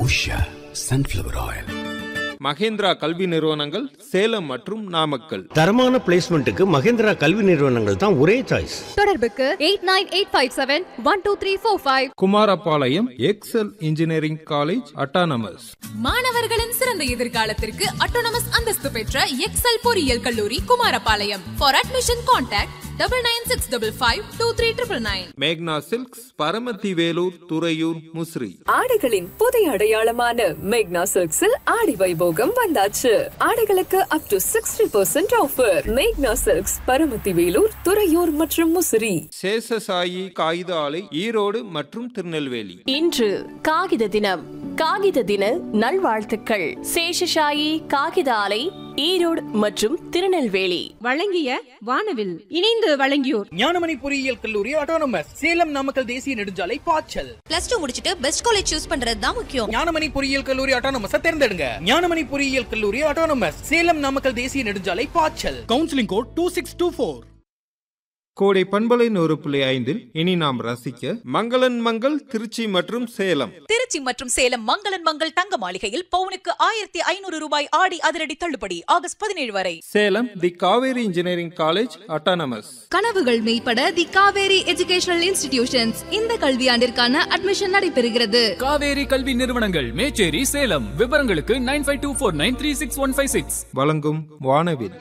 Usha sunflower oil Mahindra கல்வி நிறுவனங்கள் சேலம் மற்றும் நாமக்கல் தரமான பிளேஸ்மெண்ட்டுக்கு மகேந்திரா கல்வி நிறுவனங்கள் தான் ஒரே சாய்ஸ் தொடர்புக்கு eight nine eight five seven one two three four five Kumarapalayam Excel engineering college autonomous மாணவர்களின் சிறந்த எதிர்காலத்திற்கு அட்டோனமஸ் அந்தஸ்து பெற்ற எக்ஸல் பொறியியல் கல்லூரி Kumarapalayam for admission contact double nine six double five two three triple nine மேக்னா சில்க்ஸ் பரமத்தி வேலூர் துறையூர் முசிறி ஆடைகளின் புதிய அடையாளமான மேக்னா சில்க்ஸில் ஆடி வைபோகம் வந்தாச்சு ஆடைகளுக்கு up to sixty percent offer மேக்னா சில்க்ஸ் பரமத்தி வேலூர் துறையூர் மற்றும் முசிறி சேஷசாயி காகித ஆலை ஈரோடு மற்றும் திருநெல்வேலி இன்று காகித தினம் காகித தின நல்வாழ்த்துக்கள் சேஷசாயி காகித ஆலை ஈரோடு மற்றும் திருநெல்வேலி வழங்கிய வானவில் இணைந்து வழங்கியோர் ஞானமணி பொறியியல் கல்லூரி ஆட்டோனமஸ் சேலம் நாமக்கல் தேசிய நெடுஞ்சாலை பாய்ச்சல் பிளஸ் டூ முடிச்சிட்டு பெஸ்ட் காலேஜ் சூஸ் பண்றது தான் முக்கியம் ஞானமணி பொறியியல் கல்லூரி ஆட்டோனமஸ் தேர்ந்தெடுங்க ஞானமணி பொறியியல் கல்லூரி ஆட்டோனமஸ் சேலம் நாமக்கல் தேசிய நெடுஞ்சாலை பாய்ச்சல் counselling code two six two four Kodai பண்பலை நூறு புள்ளி ஐந்தில் இனி நாம் ரசிக்க மங்களன் மங்கள் திருச்சி மற்றும் சேலம் திருச்சி மற்றும் சேலம் மங்களன் மங்கள் தங்க மாளிகையில் பவுனுக்கு ஆயிரத்தி ஐநூறு ரூபாய் ஆடி அதிரடி தள்ளுபடி ஆகஸ்ட் பதினேழு வரை Salem the Kaveri engineering college autonomous கனவுகள் மெய்ப்பட தி காவேரி எஜுகேஷனல் இன்ஸ்டிடியூஷன்ஸ் இந்த கல்வியாண்டிற்கான அட்மிஷன் நடைபெறுகிறது காவேரி கல்வி நிறுவனங்கள் மேச்சேரி சேலம் விவரங்களுக்கு nine five two four nine three six one five six வழங்கும் வானவில்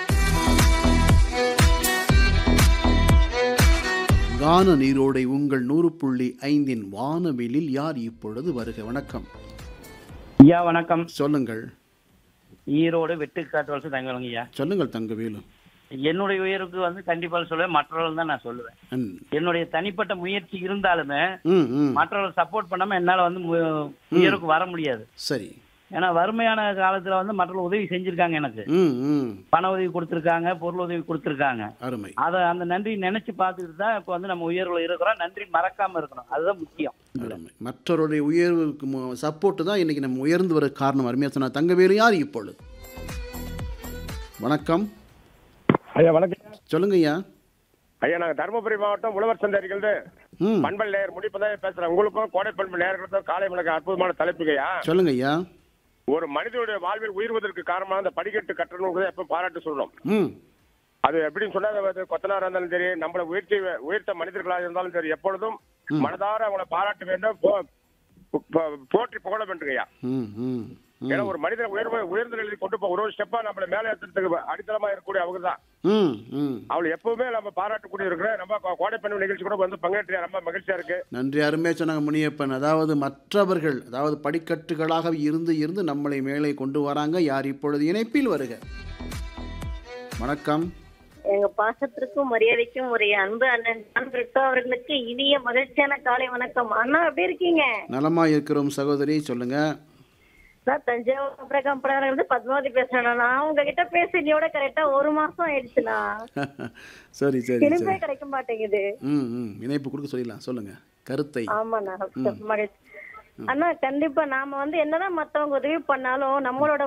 கான நீரோடை உங்கள் நூறு புள்ளி ஐந்தின் வானவிலில் யார் இப்பொழுது வருக வணக்கம் ஐயா வணக்கம் சொல்லுங்கள் ஈரோடு வெட்டுக்காட்டு வலசு தங்கவங்க ஐயா சொல்லுங்கள் தங்கவேலு என்னுடைய உயருக்கு வந்து கண்டிப்பா சொல்லுவேன் மற்றவர்கள் தான் நான் சொல்லுவேன் ம், என்னுடைய தனிப்பட்ட முயற்சி இருந்தாலுமே ம், ம். மற்றவர்கள் சப்போர்ட் பண்ணாம என்னால வந்து மு- உயருக்கு வர முடியாது சரி ஏன்னா வறுமையான காலத்துல வந்து மற்றவர்கள் உதவி செஞ்சிருக்காங்க எனக்கு ம் ம் பண உதவி கொடுத்திருக்காங்க பொருள் உதவி கொடுத்திருக்காங்க அருமை அத அந்த நன்றி நினைச்சு பார்த்துட்டு தான் இப்ப வந்து நம்ம உயர்வுல இருக்கிறோம் நன்றி மறக்காம இருக்கணும் அதுதான் முக்கியம் அருமை மற்றவருடைய உயர்வுக்கு சப்போர்ட்டு தான் இன்னைக்கு நம்ம உயர்ந்து வர காரணம் அருமையாக சொன்னார் தங்கவேலு யார் இப்பொழுது வணக்கம் ஐயா வணக்கம் சொல்லுங்க ஐயா ஐயா நாங்க தருமபுரி மாவட்டம் உழவர் சந்தைகள் ம் பண்பல் நேர் முடிப்பதான் பேசுறேன் உங்களுக்கும் கோடை பண்பு நேர்களுக்கும் காலை வணக்கம் அற்புதமான தலைப்புகையா சொல்லுங்க ஐயா ஒரு மனிதனுடைய வாழ்வில் உயிர்வதற்கு காரணமாக அந்த படிக்கட்டு கட்டணும் எப்ப பாராட்டு சொல்லணும் ம் அது எப்படின்னு சொன்னா அது கொத்தனாரா இருந்தாலும் சரி நம்மளை உயர்த்தி உயர்த்த மனிதர்களாக இருந்தாலும் சரி எப்பொழுதும் மனதார அவங்களை பாராட்ட வேண்டும் போ- போ- போற்றி புகழ வேண்டுங்கய்யா ம் ம் ஏன்னா ஒரு மனிதன் உயர்வு உயர்ந்த நிலையில் கொண்டு போ ஒரு ஒரு ஸ்டெப்பா நம்மள மேலே ஏற்றுறதுக்கு அடித்தளமா இருக்கக்கூடிய அவங்க தான் ம் ம் அவளை எப்பவுமே நம்ம பாராட்டக்கூடிய இருக்கிற நம்ம கோ- கோடை பண்ணு நிகழ்ச்சி கூட வந்து பங்கேற்ற ரொம்ப மகிழ்ச்சியா இருக்கு நன்றி அருமையாக சொன்னாங்க முனியப்பன் அதாவது மற்றவர்கள் அதாவது படிக்கட்டுகளாக இருந்து இருந்து நம்மளை மேலே கொண்டு வராங்க யார் இப்பொழுது இணைப்பில் வருக வணக்கம் எங்க பாசத்திற்கும் மரியாதைக்கும் உரிய அன்பு அண்ணன் ஜான் பிரிட்டோ அவர்களுக்கு இனிய மகிழ்ச்சியான காலை வணக்கம் அண்ணா எப்படி இருக்கீங்க நலமா இருக்கிறோம் சகோதரி சொல்லுங்க நான் தஞ்சாவூர் அப்புறம் இருந்து பத்மாவதி பேசுறேன் நான் உங்ககிட்ட பேசி இன்னையோட கரெக்டா ஒரு மாசம் ஆயிடுச்சுண்ணா சரி சரி இனிமே சரி கிடைக்க மாட்டேங்குது ம் ம் இணைப்பு கொடுக்க சொல்லிடலாம் சொல்லுங்க கருத்தை ஆமாண்ணா மகிழ்ச்சி அண்ணா கண்டிப்பா நாம வந்து என்னதான் மத்தவங்க உதவி பண்ணாலும் நம்மளோட